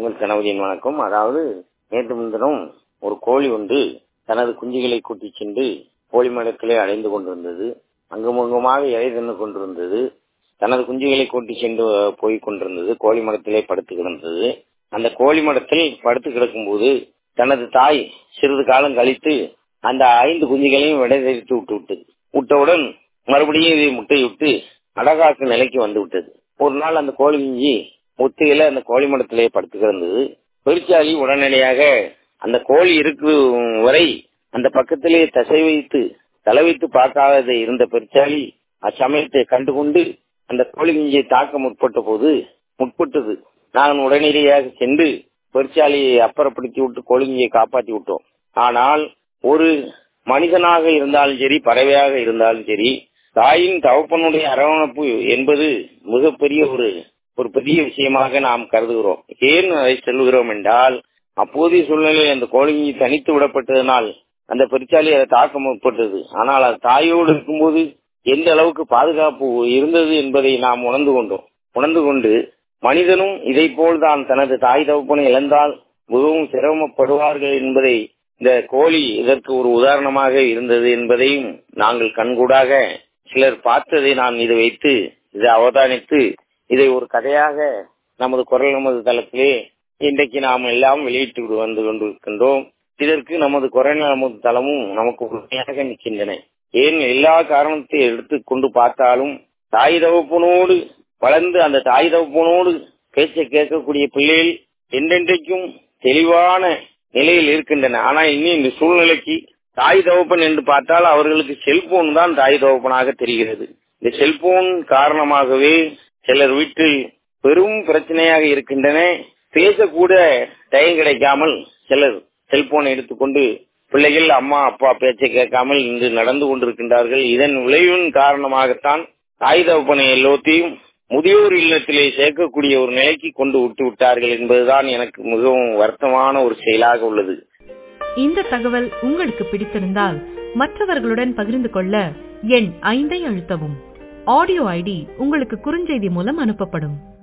ராணிப்பேட்டை கணவரின் வணக்கம் அதாவது நேற்று முன்தினம் ஒரு கோழி ஒன்று தனது குஞ்சுகளை கூட்டிச் சென்று கோழி மடத்திலே அடைந்து கொண்டிருந்தது அங்குமங்குமாக இலை தின்னு கொண்டிருந்தது தனது குஞ்சுகளை கூட்டி சென்று போய் கொண்டிருந்தது கோழி மடத்திலே படுத்து கிடந்தது அந்த கோழி மடத்தில் படுத்து கிடக்கும்போது தனது தாய் சிறிது காலம் கழித்து அந்த ஐந்து குஞ்சுகளையும் விடைதெறித்து விட்டு விட்டது விட்டவுடன் மறுபடியும் இதை முட்டையிட்டு அடகாக்கு நிலைக்கு வந்து விட்டது ஒரு நாள் அந்த கோழி குஞ்சு முத்தையில அந்த கோழி மடத்திலே படுத்து கிடந்தது பெருச்சாளி உடனடியாக அந்த கோழி இருக்கும் வரை அந்த பக்கத்திலே தசை வைத்து தலை வைத்து பார்க்காத இருந்த பெருச்சாளி அச்சமயத்தை கண்டுகொண்டு அந்த கோழி குஞ்சை தாக்க முற்பட்ட போது முற்பட்டது நான் உடனடியாக சென்று பெருச்சாலியை அப்புறப்படுத்தி விட்டு கோழிஞ்சியை காப்பாற்றி விட்டோம் ஆனால் ஒரு மனிதனாக இருந்தாலும் சரி பறவையாக இருந்தாலும் சரி தாயின் தகப்பனுடைய அரவணைப்பு என்பது மிகப்பெரிய ஒரு ஒரு பெரிய விஷயமாக நாம் கருதுகிறோம் ஏன் அதை சொல்லுகிறோம் என்றால் அப்போதைய சூழ்நிலையில் அந்த கோழிஞ்சி தனித்து விடப்பட்டதனால் அந்த பெருச்சாலி அதை தாக்க முற்பட்டது ஆனால் அது தாயோடு இருக்கும்போது எந்த அளவுக்கு பாதுகாப்பு இருந்தது என்பதை நாம் உணர்ந்து கொண்டோம் உணர்ந்து கொண்டு மனிதனும் இதை போல்தான் தனது தாய் தகப்பனை இழந்தால் மிகவும் சிரமப்படுவார்கள் என்பதை இந்த கோழி இதற்கு ஒரு உதாரணமாக இருந்தது என்பதையும் நாங்கள் கண்கூடாக சிலர் பார்த்ததை நான் இதை வைத்து இதை அவதானித்து இதை ஒரு கதையாக நமது குரல் நமது தளத்திலே இன்றைக்கு நாம் எல்லாம் வெளியிட்டு வந்து கொண்டிருக்கின்றோம் இதற்கு நமது குரல் நமது தளமும் நமக்கு உறுதியாக நிற்கின்றன ஏன் எல்லா காரணத்தை எடுத்துக்கொண்டு பார்த்தாலும் தாய் தகப்பனோடு வளர்ந்து அந்த தாய் தகப்பனோடு பேச்சை கேட்கக்கூடிய பிள்ளைகள் என்றென்றைக்கும் தெளிவான நிலையில் இருக்கின்றன ஆனா இன்னும் இந்த சூழ்நிலைக்கு தாய் தகப்பன் என்று பார்த்தால் அவர்களுக்கு செல்போன் தான் தாய் தகப்பனாக தெரிகிறது இந்த செல்போன் காரணமாகவே சிலர் வீட்டில் பெரும் பிரச்சனையாக இருக்கின்றன பேசக்கூட டயம் கிடைக்காமல் சிலர் செல்போனை எடுத்துக்கொண்டு பிள்ளைகள் அம்மா அப்பா பேச்சை கேட்காமல் இன்று நடந்து கொண்டிருக்கின்றார்கள் இதன் விளைவின் காரணமாகத்தான் தாய் தகப்பனை எல்லோத்தையும் முதியோர் இல்லத்திலே சேர்க்கக்கூடிய ஒரு நிலைக்கு கொண்டு விட்டு விட்டார்கள் என்பதுதான் எனக்கு மிகவும் வருத்தமான ஒரு செயலாக உள்ளது இந்த தகவல் உங்களுக்கு பிடித்திருந்தால் மற்றவர்களுடன் பகிர்ந்து கொள்ள எண் ஐந்தை அழுத்தவும் ஆடியோ ஐடி உங்களுக்கு குறுஞ்செய்தி மூலம் அனுப்பப்படும்